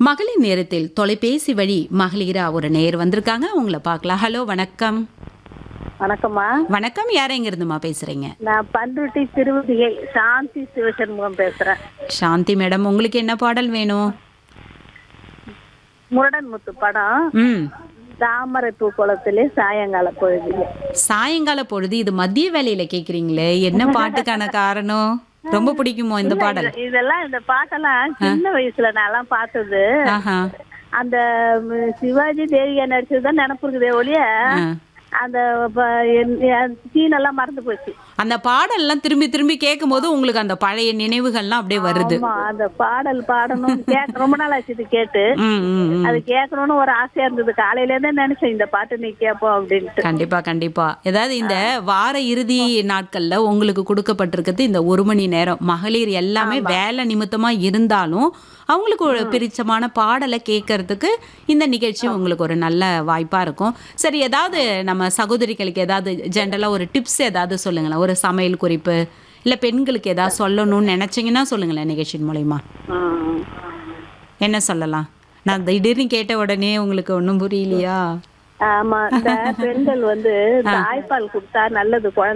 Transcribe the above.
மகளிர் நேரத்தில் தொலைபேசி வழி மகளிரா ஒரு நேர் வந்திருக்காங்க அவங்கள பார்க்கலாம் ஹலோ வணக்கம் வணக்கம்மா வணக்கம் யார் எங்க இருந்துமா பேசுறீங்க நான் பண்ருட்டி திருவதிகை சாந்தி சிவசண்முகம் பேசுறேன் சாந்தி மேடம் உங்களுக்கு என்ன பாடல் வேணும் முரடன் முத்து படம் ம் தாமரை பூ குளத்திலே சாயங்கால பொழுதிலே சாயங்கால பொழுது இது மதிய வேலையில கேக்குறீங்களே என்ன பாட்டுக்கான காரணம் ரொம்ப பிடிக்குமோ இந்த பாடல் இது- இதெல்லாம் இந்த பாட்டெல்லாம் சின்ன வயசுல நான் எல்லாம் பார்த்தது ஆஹா அந்த ம், சிவாஜி தேவிகா நடிச்சதுதான் நினப்பு இருக்குதே ஒழிய ஆ. அந்த சீன் எல்லாம் மறந்து போச்சு அந்த பாடல்லாம் திரும்பி திரும்பி கேட்கும்போது உங்களுக்கு அந்த பழைய நினைவுகள்லாம் அப்படியே வருது ஆமா அந்த பாடல் பாடணும் கேட்க ரொம்ப நாள் ஆச்சு இது கேட்டு ம் ம் ம். அது கேட்கணும்னு ஒரு ஆசையா இருந்தது காலையில இருந்தே நினைச்சேன் இந்த பாட்டு நீ கேட்போம் அப்படின்ட்டு கண்டிப்பா கண்டிப்பா ஏதாவது இந்த வார இறுதி நாட்கள்ல உங்களுக்கு கொடுக்கப்பட்டிருக்கிறது இந்த ஒரு மணி நேரம் மகளிர் எல்லாமே வேலை நிமித்தமா இருந்தாலும் அவங்களுக்கு ஒரு பிரிச்சமான பாடலை கேட்கறதுக்கு இந்த நிகழ்ச்சி உங்களுக்கு ஒரு நல்ல வாய்ப்பா இருக்கும் சரி ஏதாவது நம்ம சகோதரிகளுக்கு ஏதாவது ஜென்ரலா ஒரு டிப்ஸ் ஏதாவது சொல்லுங்களேன் ஒரு சமையல் குறிப்பு இல்ல பெண்களுக்கு ஏதாவது சொல்லணும்னு நினைச்சீங்கன்னா சொல்லுங்களேன் நிகழ்ச்சியின் மூலயமா ம். என்ன சொல்லலாம் நான் திடீர்னு கேட்ட உடனே உங்களுக்கு ஒன்றும் புரியலையா ஆமா இந்த பெண்கள் வந்து தாய்ப்பால் கொடுத்தா நல்லது குழந்தை